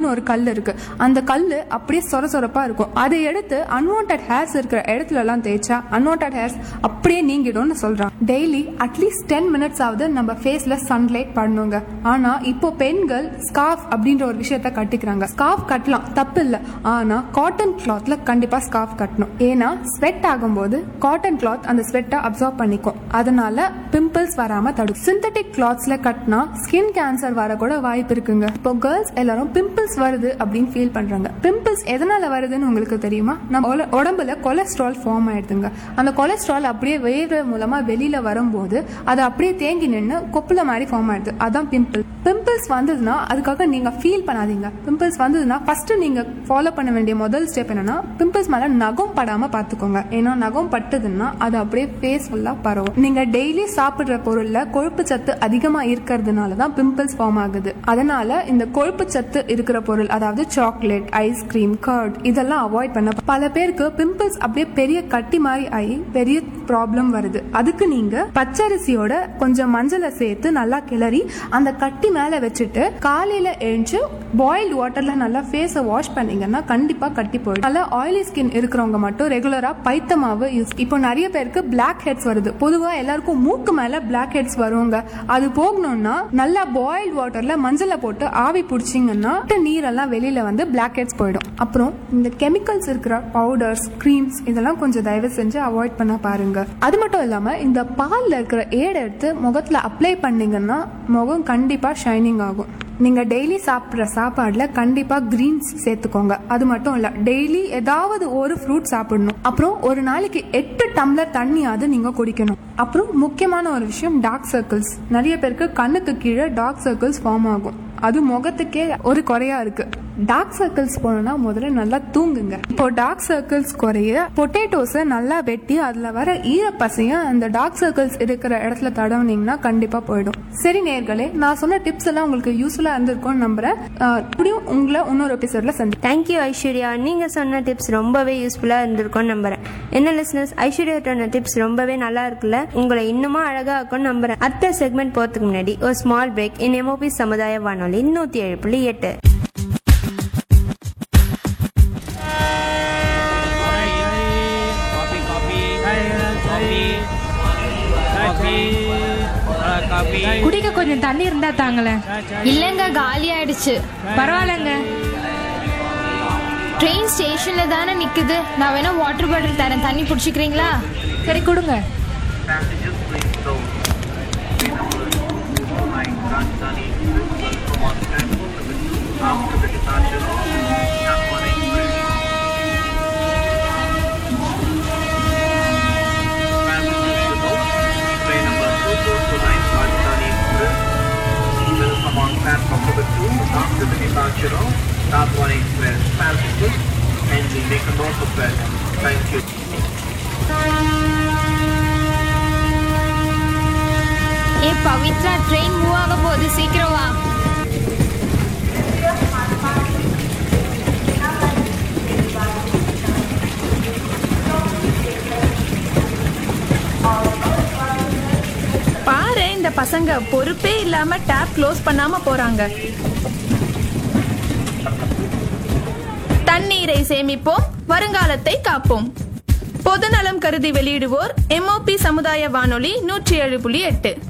அப்படின்னு ஒரு கல் இருக்கு அந்த கல் அப்படியே சொர சொரப்பா இருக்கும் அதை எடுத்து அன்வான்ட் ஹேர்ஸ் இருக்கிற இடத்துல எல்லாம் தேய்ச்சா அன்வான்ட் ஹேர்ஸ் அப்படியே நீங்கிடும்னு சொல்றாங்க டெய்லி அட்லீஸ்ட் டென் மினிட்ஸ் ஆகுது நம்ம ஃபேஸ்ல சன்லைட் பண்ணுங்க ஆனா இப்போ பெண்கள் ஸ்கார்ஃப் அப்படின்ற ஒரு விஷயத்த கட்டிக்கிறாங்க ஸ்கார்ஃப் கட்டலாம் தப்பு இல்ல ஆனா காட்டன் கிளாத்ல கண்டிப்பா ஸ்கார்ஃப் கட்டணும் ஏன்னா ஸ்வெட் ஆகும்போது காட்டன் கிளாத் அந்த ஸ்வெட்டை அப்சர்வ் பண்ணிக்கும் அதனால பிம்பிள்ஸ் வராம தடுக்கும் சிந்தட்டிக் கிளாத்ஸ்ல கட்டினா ஸ்கின் கேன்சர் வர கூட வாய்ப்பு இருக்குங்க இப்போ கேர்ள்ஸ் எல்லாரும் பிம்பிள்ஸ் வருது அப்படின்னு ஃபீல் பண்றாங்க பிம்பிள்ஸ் எதனால வருதுன்னு உங்களுக்கு தெரியுமா நம்ம உல- உடம்புல கொலஸ்ட்ரால் ஃபார்ம் ஆயிடுதுங்க அந்த கொலஸ்ட்ரால் அப்படியே வேர்வை மூலமா வெளியில வரும்போது அது அப்படியே தேங்கி நின்று கொப்புல மாதிரி ஃபார்ம் ஆயிடுது அதான் பிம்பிள் பிம்பிள்ஸ் வந்ததுன்னா அதுக்காக நீங்க ஃபீல் பண்ணாதீங்க பிம்பிள்ஸ் வந்ததுன்னா ஃபர்ஸ்ட் நீங்க ஃபாலோ பண்ண வேண்டிய முதல் ஸ்டெப் என்னன்னா பிம்பிள்ஸ் மேல நகம் படாம பாத்துக்கோங்க ஏன்னா நகம் பட்டுதுன்னா அது அப்படியே ஃபேஸ் ஃபுல்லா பரவும் நீங்க டெய்லி சாப்பிடுற பொருள்ல கொழுப்பு சத்து அதிகமா இருக்கிறதுனால தான் பிம்பிள்ஸ் ஃபார்ம் ஆகுது அதனால இந்த கொழுப்பு சத்து இருக்கிற பொருள் அதாவது சாக்லேட் ஐஸ்கிரீம் கர்ட் இதெல்லாம் அவாய்ட் பண்ண பல பேருக்கு பிம்பிள்ஸ் அப்படியே பெரிய கட்டி மாதிரி ஆகி பெரிய ப்ராப்ளம் வருது அதுக்கு நீங்க பச்சரிசியோட கொஞ்சம் மஞ்சளை சேர்த்து நல்லா கிளறி அந்த கட்டி மேல வச்சுட்டு காலையில எழுந்து பாயில்டு வாட்டர்ல நல்லா ஃபேஸை வாஷ் பண்ணீங்கன்னா கண்டிப்பா கட்டி போயிடும் நல்லா ஆயிலி ஸ்கின் இருக்கிறவங்க மட்டும் ரெகுலரா பைத்த மாவு யூஸ் இப்போ நிறைய பேருக்கு பிளாக் ஹெட்ஸ் வருது பொதுவா எல்லாருக்கும் மூக்கு மேல பிளாக் ஹெட்ஸ் வருவாங்க அது போகணும்னா நல்லா பாயில்டு வாட்டர்ல மஞ்சளை போட்டு ஆவி பிடிச்சிங்கன்னா நீரெல்லாம் வெளியில வந்து பிளாக் ஹெட்ஸ் போயிடும் அப்புறம் இந்த கெமிக்கல்ஸ் இருக்கிற பவுடர்ஸ் க்ரீம்ஸ் இதெல்லாம் கொஞ்சம் தயவு செஞ்சு அவாய்ட் பண்ண பாருங்க அது மட்டும் இல்லாம இந்த பால்ல இருக்கிற ஏடை எடுத்து முகத்துல அப்ளை பண்ணீங்கன்னா முகம் கண்டிப்பா ஷைனிங் ஆகும் நீங்க டெய்லி சாப்பிட்ற சாப்பாடுல கண்டிப்பா கிரீன்ஸ் சேர்த்துக்கோங்க அது மட்டும் இல்ல டெய்லி ஏதாவது ஒரு ஃப்ரூட் சாப்பிடணும் அப்புறம் ஒரு நாளைக்கு எட்டு டம்ளர் தண்ணியாவது நீங்க குடிக்கணும் அப்புறம் முக்கியமான ஒரு விஷயம் டார்க் சர்க்கிள்ஸ் நிறைய பேருக்கு கண்ணுக்கு கீழே டார்க் சர்க்கிள்ஸ் ஃபார்ம் ஆகும் அது முகத்துக்கே ஒரு குறையா இருக்கு டார்க் சர்க்கிள்ஸ் போனோம்னா முதல்ல நல்லா தூங்குங்க இப்போ டார்க் சர்க்கிள்ஸ் குறைய பொட்டேட்டோஸை நல்லா வெட்டி அதுல வர ஈரப்பசைய அந்த டார்க் சர்க்கிள்ஸ் இருக்கிற இடத்துல தடவுனீங்கன்னா கண்டிப்பா போயிடும் சரி நேர்களே நான் சொன்ன டிப்ஸ் எல்லாம் உங்களுக்கு யூஸ்ஃபுல்லா இருந்திருக்கும்னு நம்புறேன் ஆஹ் இப்படியும் உங்களை இன்னொரு எபிசோட்ல சந்தி தேங்க்யூ ஐஸ்வர்யா நீங்கள் சொன்ன டிப்ஸ் ரொம்பவே யூஸ்ஃபுல்லாக இருந்திருக்கும்னு நம்புறேன் என்ன லிஸ்னஸ் ஐஸ்வர்யா சொன்ன டிப்ஸ் ரொம்பவே நல்லா இருக்குல்ல உங்களை இன்னுமா அழகாக இருக்கும்னு நம்புறேன் அடுத்த செக்மெண்ட் போகிறதுக்கு முன்னாடி ஒரு ஸ்மால் பிரேக் இன் எம்ஓபி சமுதாய வானொலி நூற்றி ஏழு புள்ளி எட்டு coffee coffee coffee coffee coffee குடிக்க கொஞ்சம் தண்ணி இருந்தா தாங்களேன் இல்லைங்க காலி ஆயிடுச்சு பரவாயில்லங்க ட்ரெயின் ஸ்டேஷன்ல தானே நிக்குது நான் வேணா வாட்டர் பாட்டில் தரேன் தண்ணி பிடிச்சிக்கிறீங்களா சரி கொடுங்க Train number 2229 Rajasthani Express. Welcome on platform number 2 after the departure of Dadwan Express passengers and we make a note of that. Thank you. ஏ பவித்ரா ட்ரெயின் மூவ் ஆக போகுது சீக்கிரம் வா பாரு இந்த பசங்க பொறுப்பே இல்லாம டேப் க்ளோஸ் பண்ணாம போறாங்க தண்ணீரை சேமிப்போம் வருங்காலத்தை காப்போம் பொதுநலம் கருதி வெளியிடுவோர் எம்ஓபி சமுதாய வானொலி நூற்றி ஏழு புள்ளி எட்டு